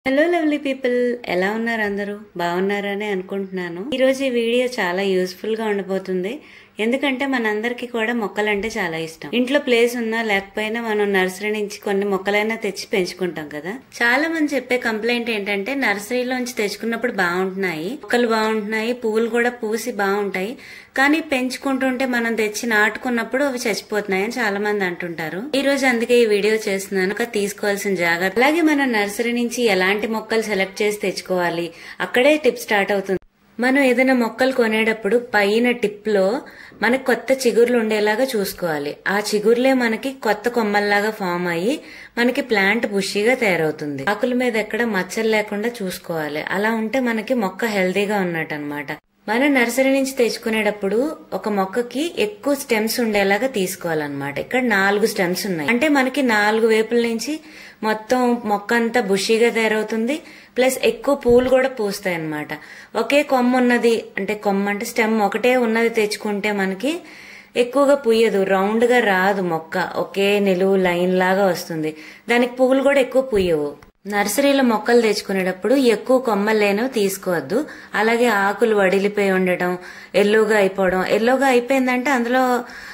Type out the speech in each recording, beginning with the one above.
hello lovely people ఎలా ఉన్నారు అందరూ బాగున్నారని అనుకుంటున్నాను ఈ రోజు ఈ వీడియో చాలా యూస్ఫుల్ గా ఉండబోతుంది ఎందుకంటే మనందరికీ కూడా మొక్కలంటే చాలా ఇష్టం ఇంట్లో ప్లేస్ ఉన్నా లేకపోయినా మనం నర్సరీ నుంచి కొన్ని మొక్కలైనా తెచ్చి పెంచుకుంటాం కదా చాలా మంది చెప్పే కంప్లైంట్ ఏంటంటే నర్సరీలోంచి తెచ్చుకున్నప్పుడు బాగుంటున్నాయి మొక్కలు బాగుంటున్నాయి పువ్వులు కూడా పూసి బాగుంటాయి కానీ పెంచుకుంటుంటే మనం తెచ్చి నాటుకున్నప్పుడు అవి చచ్చిపోతున్నాయి అని చాలా మంది అంటుంటారు ఈ రోజు అందుకే ఈ వీడియో చేస్తున్నాను ఒక తీసుకోవాల్సిన జాగ్రత్త అలాగే మనం నర్సరీ నుంచి ఎలాంటి మొక్కలు సెలెక్ట్ చేసి తెచ్చుకోవాలి అక్కడే టిప్ స్టార్ట్ అవుతుంది మనం ఏదైనా మొక్కలు కొనేటప్పుడు పైన టిప్ లో మనకి కొత్త చిగుర్లు ఉండేలాగా చూసుకోవాలి ఆ చిగుర్లే మనకి కొత్త కొమ్మల్లాగా ఫామ్ అయ్యి మనకి ప్లాంట్ బుషిగా తయారవుతుంది ఆకుల మీద ఎక్కడ మచ్చలు లేకుండా చూసుకోవాలి అలా ఉంటే మనకి మొక్క హెల్తీగా ఉన్నట్టు అనమాట మనం నర్సరీ నుంచి తెచ్చుకునేటప్పుడు ఒక మొక్కకి ఎక్కువ స్టెమ్స్ ఉండేలాగా తీసుకోవాలన్నమాట ఇక్కడ నాలుగు స్టెమ్స్ ఉన్నాయి అంటే మనకి నాలుగు వైపుల నుంచి మొత్తం మొక్క అంతా బుషిగా తయారవుతుంది ప్లస్ ఎక్కువ పూలు కూడా పూస్తాయి అన్నమాట ఒకే కొమ్మ ఉన్నది అంటే కొమ్మ అంటే స్టెమ్ ఒకటే ఉన్నది తెచ్చుకుంటే మనకి ఎక్కువగా పుయ్యదు రౌండ్ గా రాదు మొక్క ఒకే నిలువు లైన్ లాగా వస్తుంది దానికి పువ్వులు కూడా ఎక్కువ పుయ్యవు నర్సరీలో మొక్కలు తెచ్చుకునేటప్పుడు ఎక్కువ కొమ్మలు లేనివి తీసుకోవద్దు అలాగే ఆకులు వడిలిపోయి ఉండటం ఎల్లోగా అయిపోవడం ఎల్లోగా అయిపోయిందంటే అందులో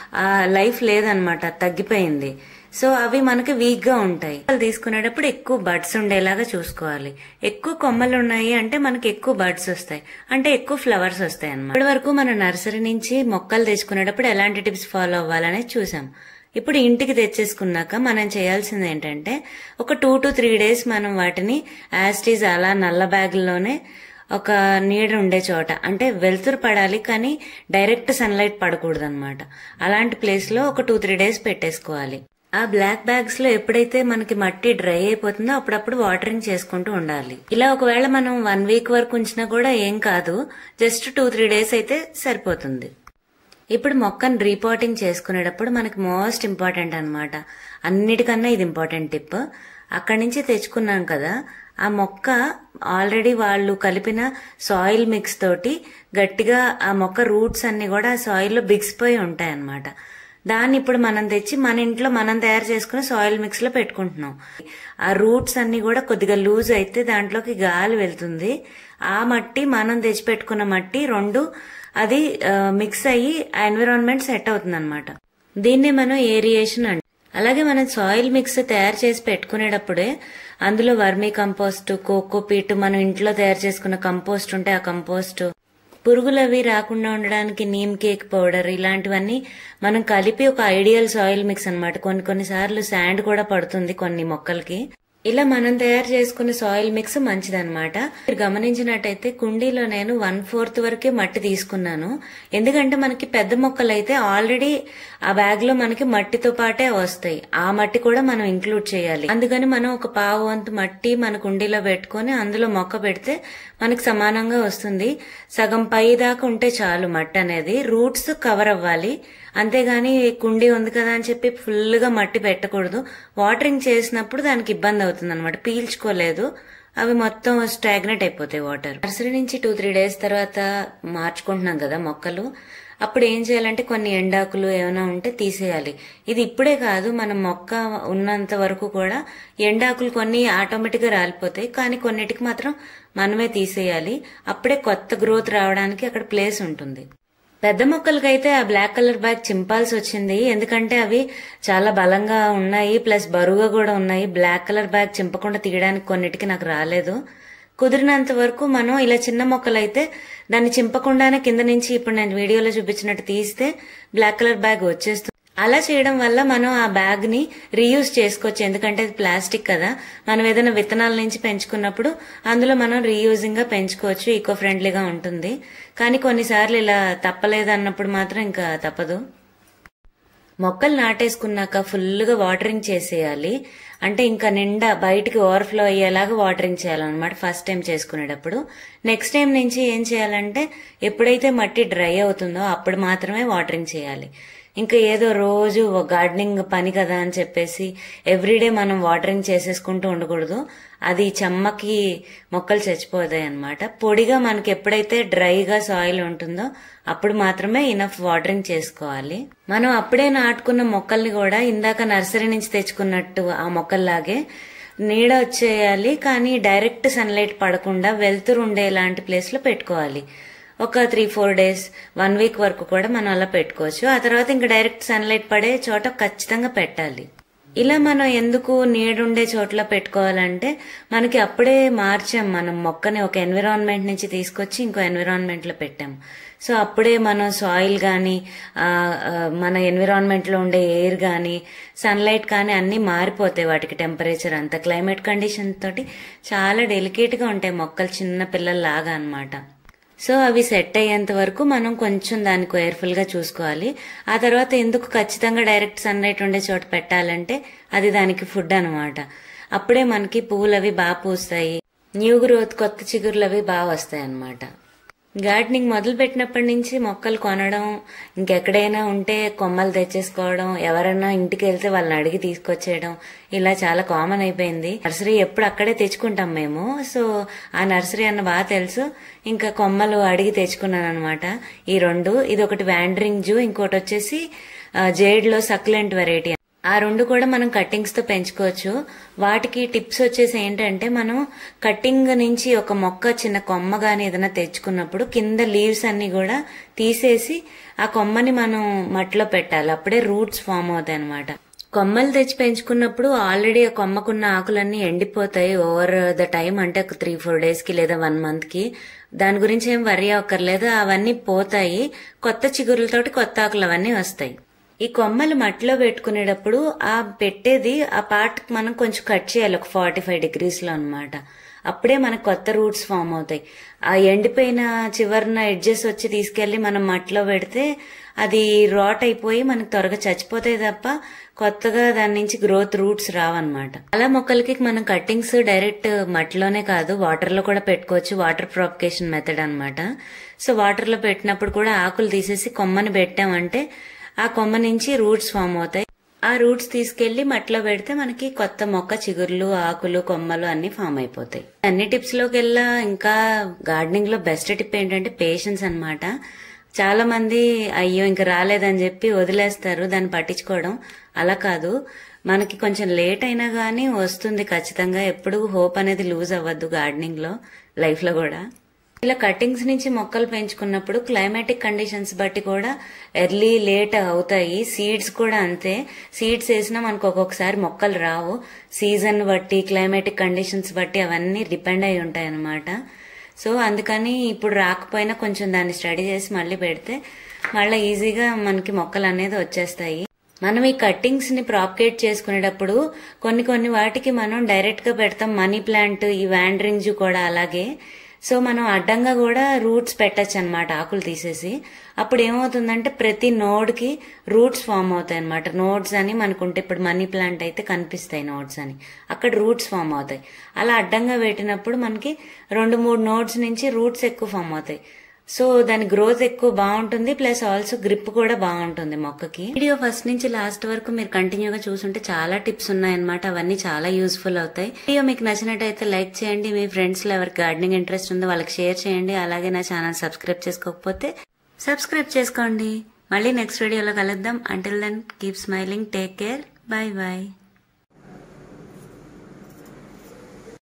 లైఫ్ లేదనమాట తగ్గిపోయింది సో అవి మనకి వీక్ గా ఉంటాయి తీసుకునేటప్పుడు ఎక్కువ బడ్స్ ఉండేలాగా చూసుకోవాలి ఎక్కువ కొమ్మలు ఉన్నాయి అంటే మనకి ఎక్కువ బడ్స్ వస్తాయి అంటే ఎక్కువ ఫ్లవర్స్ వస్తాయి అన్నమాట ఇప్పటి వరకు మనం నర్సరీ నుంచి మొక్కలు తెచ్చుకునేటప్పుడు ఎలాంటి టిప్స్ ఫాలో అవ్వాలనేది చూసాం ఇప్పుడు ఇంటికి తెచ్చేసుకున్నాక మనం చేయాల్సింది ఏంటంటే ఒక టూ టు త్రీ డేస్ మనం వాటిని యాస్టీజ్ అలా నల్ల బ్యాగ్లోనే ఒక నీడ ఉండే చోట అంటే వెలుతురు పడాలి కానీ డైరెక్ట్ సన్లైట్ పడకూడదు అనమాట అలాంటి ప్లేస్ లో ఒక టూ త్రీ డేస్ పెట్టేసుకోవాలి ఆ బ్లాక్ బ్యాగ్స్ లో ఎప్పుడైతే మనకి మట్టి డ్రై అయిపోతుందో అప్పుడప్పుడు వాటరింగ్ చేసుకుంటూ ఉండాలి ఇలా ఒకవేళ మనం వన్ వీక్ వరకు ఉంచినా కూడా ఏం కాదు జస్ట్ టూ త్రీ డేస్ అయితే సరిపోతుంది ఇప్పుడు మొక్కను రీపోటింగ్ చేసుకునేటప్పుడు మనకి మోస్ట్ ఇంపార్టెంట్ అనమాట అన్నిటికన్నా ఇది ఇంపార్టెంట్ టిప్ అక్కడి నుంచి తెచ్చుకున్నాం కదా ఆ మొక్క ఆల్రెడీ వాళ్ళు కలిపిన సాయిల్ మిక్స్ తోటి గట్టిగా ఆ మొక్క రూట్స్ అన్ని కూడా ఆ సాయిల్లో బిగిసిపోయి ఉంటాయి అన్నమాట దాన్ని ఇప్పుడు మనం తెచ్చి మన ఇంట్లో మనం తయారు చేసుకుని సాయిల్ మిక్స్ లో పెట్టుకుంటున్నాం ఆ రూట్స్ అన్ని కూడా కొద్దిగా లూజ్ అయితే దాంట్లోకి గాలి వెళ్తుంది ఆ మట్టి మనం తెచ్చి పెట్టుకున్న మట్టి రెండు అది మిక్స్ అయ్యి ఎన్విరాన్మెంట్ సెట్ అవుతుంది అనమాట దీన్నే మనం ఏరియేషన్ అంట అలాగే మనం సాయిల్ మిక్స్ తయారు చేసి పెట్టుకునేటప్పుడే అందులో వర్మీ కంపోస్ట్ కోకో పీట్ మనం ఇంట్లో తయారు చేసుకున్న కంపోస్ట్ ఉంటే ఆ కంపోస్ట్ పురుగులు అవి రాకుండా ఉండడానికి నీమ్ కేక్ పౌడర్ ఇలాంటివన్నీ మనం కలిపి ఒక ఐడియల్ సాయిల్ మిక్స్ అనమాట కొన్ని కొన్నిసార్లు శాండ్ కూడా పడుతుంది కొన్ని మొక్కలకి ఇలా మనం తయారు చేసుకున్న సాయిల్ మిక్స్ మంచిదన్నమాట మీరు గమనించినట్టయితే కుండీలో నేను వన్ ఫోర్త్ వరకే మట్టి తీసుకున్నాను ఎందుకంటే మనకి పెద్ద మొక్కలు అయితే ఆల్రెడీ ఆ బ్యాగ్ లో మనకి మట్టితో పాటే వస్తాయి ఆ మట్టి కూడా మనం ఇంక్లూడ్ చేయాలి అందుకని మనం ఒక పావు వంతు మట్టి మన కుండీలో పెట్టుకుని అందులో మొక్క పెడితే మనకి సమానంగా వస్తుంది సగం పై దాకా ఉంటే చాలు మట్టి అనేది రూట్స్ కవర్ అవ్వాలి అంతేగాని కుండీ ఉంది కదా అని చెప్పి ఫుల్ గా మట్టి పెట్టకూడదు వాటరింగ్ చేసినప్పుడు దానికి ఇబ్బంది అవుతుంది అనమాట పీల్చుకోలేదు అవి మొత్తం స్టాగ్నెట్ అయిపోతాయి వాటర్ నర్సరీ నుంచి టూ త్రీ డేస్ తర్వాత మార్చుకుంటున్నాం కదా మొక్కలు అప్పుడు ఏం చేయాలంటే కొన్ని ఎండాకులు ఏమైనా ఉంటే తీసేయాలి ఇది ఇప్పుడే కాదు మనం మొక్క ఉన్నంత వరకు కూడా ఎండాకులు కొన్ని ఆటోమేటిక్ గా రాలిపోతాయి కానీ కొన్నిటికి మాత్రం మనమే తీసేయాలి అప్పుడే కొత్త గ్రోత్ రావడానికి అక్కడ ప్లేస్ ఉంటుంది పెద్ద మొక్కలకైతే ఆ బ్లాక్ కలర్ బ్యాగ్ చింపాల్సి వచ్చింది ఎందుకంటే అవి చాలా బలంగా ఉన్నాయి ప్లస్ బరువుగా కూడా ఉన్నాయి బ్లాక్ కలర్ బ్యాగ్ చింపకుండా తీయడానికి కొన్నిటికి నాకు రాలేదు కుదిరినంత వరకు మనం ఇలా చిన్న మొక్కలు అయితే దాన్ని చింపకుండానే కింద నుంచి ఇప్పుడు నేను వీడియోలో చూపించినట్టు తీస్తే బ్లాక్ కలర్ బ్యాగ్ వచ్చేస్తుంది అలా చేయడం వల్ల మనం ఆ బ్యాగ్ ని రీయూజ్ చేసుకోవచ్చు ఎందుకంటే అది ప్లాస్టిక్ కదా మనం ఏదైనా విత్తనాల నుంచి పెంచుకున్నప్పుడు అందులో మనం రీయూజింగ్ గా పెంచుకోవచ్చు ఈకో ఫ్రెండ్లీగా ఉంటుంది కానీ కొన్నిసార్లు ఇలా తప్పలేదు అన్నప్పుడు మాత్రం ఇంకా తప్పదు మొక్కలు నాటేసుకున్నాక ఫుల్గా వాటరింగ్ చేసేయాలి అంటే ఇంకా నిండా బయటికి ఓవర్ఫ్లో అయ్యేలాగా వాటరింగ్ చేయాలన్నమాట ఫస్ట్ టైం చేసుకునేటప్పుడు నెక్స్ట్ టైం నుంచి ఏం చేయాలంటే ఎప్పుడైతే మట్టి డ్రై అవుతుందో అప్పుడు మాత్రమే వాటరింగ్ చేయాలి ఇంకా ఏదో రోజు గార్డెనింగ్ పని కదా అని చెప్పేసి ఎవ్రీడే మనం వాటరింగ్ చేసేసుకుంటూ ఉండకూడదు అది చెమ్మకి మొక్కలు చచ్చిపోతాయి అనమాట పొడిగా మనకి ఎప్పుడైతే డ్రైగా సాయిల్ ఉంటుందో అప్పుడు మాత్రమే ఇనఫ్ వాటరింగ్ చేసుకోవాలి మనం అప్పుడే నాటుకున్న మొక్కల్ని కూడా ఇందాక నర్సరీ నుంచి తెచ్చుకున్నట్టు ఆ మొక్కల్లాగే నీడ వచ్చేయాలి కానీ డైరెక్ట్ సన్లైట్ పడకుండా వెళ్తురు ఉండే లాంటి ప్లేస్ లో పెట్టుకోవాలి ఒక three four days one week వరకు కూడా మనం అలా పెట్టుకోవచ్చు ఆ తర్వాత ఇంకా డైరెక్ట్ సన్లైట్ పడే చోట ఖచ్చితంగా పెట్టాలి ఇలా మనం ఎందుకు నీడుండే చోట్ల పెట్టుకోవాలంటే మనకి అప్పుడే మార్చాం మనం మొక్కని ఒక ఎన్విరాన్మెంట్ నుంచి తీసుకొచ్చి ఇంకో ఎన్విరాన్మెంట్ లో పెట్టాం సో అప్పుడే మనం సాయిల్ కానీ మన ఎన్విరాన్మెంట్ లో ఉండే ఎయిర్ కానీ సన్లైట్ కానీ అన్ని మారిపోతాయి వాటికి టెంపరేచర్ అంతా క్లైమేట్ కండిషన్ తోటి చాలా డెలికేట్ గా ఉంటాయి మొక్కలు చిన్న పిల్లల్లాగా అన్నమాట సో అవి సెట్ అయ్యేంత వరకు మనం కొంచెం దాన్ని కేర్ఫుల్ గా చూసుకోవాలి ఆ తర్వాత ఎందుకు ఖచ్చితంగా డైరెక్ట్ సన్లైట్ ఉండే చోట పెట్టాలంటే అది దానికి ఫుడ్ అనమాట అప్పుడే మనకి పువ్వులు అవి బాగా పూస్తాయి న్యూ గ్రోత్ కొత్త చిగురులు అవి బాగా వస్తాయి అన్నమాట గార్డెనింగ్ మొదలు పెట్టినప్పటి నుంచి మొక్కలు కొనడం ఇంకెక్కడైనా ఉంటే కొమ్మలు తెచ్చేసుకోవడం ఎవరైనా ఇంటికి వెళ్తే వాళ్ళని అడిగి తీసుకొచ్చేయడం ఇలా చాలా కామన్ అయిపోయింది నర్సరీ ఎప్పుడు అక్కడే తెచ్చుకుంటాం మేము సో ఆ నర్సరీ అన్న బాగా తెలుసు ఇంకా కొమ్మలు అడిగి తెచ్చుకున్నాను అనమాట ఈ రెండు ఇది ఒకటి వ్యాండరింగ్ జూ ఇంకోటి వచ్చేసి జేడ్ లో సక్లెంట్ వెరైటీ ఆ రెండు కూడా మనం కట్టింగ్స్ తో పెంచుకోవచ్చు వాటికి టిప్స్ వచ్చేసి ఏంటంటే మనం కట్టింగ్ నుంచి ఒక మొక్క చిన్న కొమ్మ గాని ఏదైనా తెచ్చుకున్నప్పుడు కింద లీవ్స్ అన్ని కూడా తీసేసి ఆ కొమ్మని మనం మట్టిలో పెట్టాలి అప్పుడే రూట్స్ ఫామ్ అవుతాయి అనమాట కొమ్మలు తెచ్చి పెంచుకున్నప్పుడు ఆల్రెడీ ఆ కొమ్మకున్న ఆకులన్నీ ఎండిపోతాయి ఓవర్ ద టైం అంటే ఒక త్రీ ఫోర్ డేస్ కి లేదా వన్ మంత్ కి దాని గురించి ఏం వరి అక్కర్లేదు అవన్నీ పోతాయి కొత్త చిగురులతోటి కొత్త ఆకులు అవన్నీ వస్తాయి ఈ కొమ్మలు మట్టిలో పెట్టుకునేటప్పుడు ఆ పెట్టేది ఆ పార్ట్ మనం కొంచెం కట్ చేయాలి ఒక ఫార్టీ ఫైవ్ డిగ్రీస్ లో అనమాట అప్పుడే మనకు కొత్త రూట్స్ ఫామ్ అవుతాయి ఆ ఎండిపోయిన చివరిన ఎడ్జెస్ వచ్చి తీసుకెళ్లి మనం మట్టిలో పెడితే అది రాట్ అయిపోయి మనకు త్వరగా చచ్చిపోతాయి తప్ప కొత్తగా దాని నుంచి గ్రోత్ రూట్స్ రావన్నమాట అలా మొక్కలకి మనం కట్టింగ్స్ డైరెక్ట్ మట్టిలోనే కాదు వాటర్ లో కూడా పెట్టుకోవచ్చు వాటర్ ప్రాపికేషన్ మెథడ్ అనమాట సో వాటర్ లో పెట్టినప్పుడు కూడా ఆకులు తీసేసి కొమ్మని పెట్టామంటే ఆ కొమ్మ నుంచి రూట్స్ ఫామ్ అవుతాయి ఆ రూట్స్ తీసుకెళ్లి మట్టిలో పెడితే మనకి కొత్త మొక్క చిగుర్లు ఆకులు కొమ్మలు అన్ని ఫామ్ అయిపోతాయి అన్ని టిప్స్ లోకి వెళ్ళా ఇంకా గార్డెనింగ్ లో బెస్ట్ టిప్ ఏంటంటే పేషెన్స్ అన్నమాట చాలా మంది అయ్యో ఇంకా రాలేదని చెప్పి వదిలేస్తారు దాన్ని పట్టించుకోవడం అలా కాదు మనకి కొంచెం లేట్ అయినా గానీ వస్తుంది ఖచ్చితంగా ఎప్పుడు హోప్ అనేది లూజ్ అవ్వద్దు గార్డెనింగ్ లో లైఫ్ లో కూడా ఇలా కటింగ్స్ నుంచి మొక్కలు పెంచుకున్నప్పుడు క్లైమాటిక్ కండిషన్స్ బట్టి కూడా ఎర్లీ లేట్ అవుతాయి సీడ్స్ కూడా అంతే సీడ్స్ వేసినా మనకు ఒక్కొక్కసారి మొక్కలు రావు సీజన్ బట్టి క్లైమాటిక్ కండిషన్స్ బట్టి అవన్నీ డిపెండ్ అయి ఉంటాయి అన్నమాట సో అందుకని ఇప్పుడు రాకపోయినా కొంచెం దాన్ని స్టడీ చేసి మళ్ళీ పెడితే మళ్ళీ ఈజీగా మనకి మొక్కలు అనేది వచ్చేస్తాయి మనం ఈ కట్టింగ్స్ ని ప్రాపగేట్ చేసుకునేటప్పుడు కొన్ని కొన్ని వాటికి మనం డైరెక్ట్ గా పెడతాం మనీ ప్లాంట్ ఈ వ్యాండ్రింగ్స్ కూడా అలాగే సో మనం అడ్డంగా కూడా రూట్స్ పెట్టచ్చు అనమాట ఆకులు తీసేసి అప్పుడు ఏమవుతుందంటే ప్రతి నోడ్ కి రూట్స్ ఫామ్ అవుతాయి అనమాట నోడ్స్ అని మనకుంటే ఇప్పుడు మనీ ప్లాంట్ అయితే కనిపిస్తాయి నోడ్స్ అని అక్కడ రూట్స్ ఫామ్ అవుతాయి అలా అడ్డంగా పెట్టినప్పుడు మనకి రెండు మూడు నోడ్స్ నుంచి రూట్స్ ఎక్కువ ఫామ్ అవుతాయి సో దాని గ్రోత్ ఎక్కువ బాగుంటుంది ప్లస్ ఆల్సో గ్రిప్ కూడా బాగుంటుంది మొక్కకి వీడియో ఫస్ట్ నుంచి లాస్ట్ వరకు మీరు కంటిన్యూగా చూసుంటే చాలా టిప్స్ ఉన్నాయన్నమాట అవన్నీ చాలా యూస్ఫుల్ అవుతాయి వీడియో మీకు నచ్చినట్టయితే లైక్ చేయండి మీ ఫ్రెండ్స్ లో ఎవరికి గార్డెనింగ్ ఇంట్రెస్ట్ ఉందో వాళ్ళకి షేర్ చేయండి అలాగే నా ఛానల్ సబ్స్క్రైబ్ చేసుకోకపోతే సబ్స్క్రైబ్ చేసుకోండి మళ్ళీ నెక్స్ట్ వీడియోలో కలుద్దాం until then keep smiling take care bye bye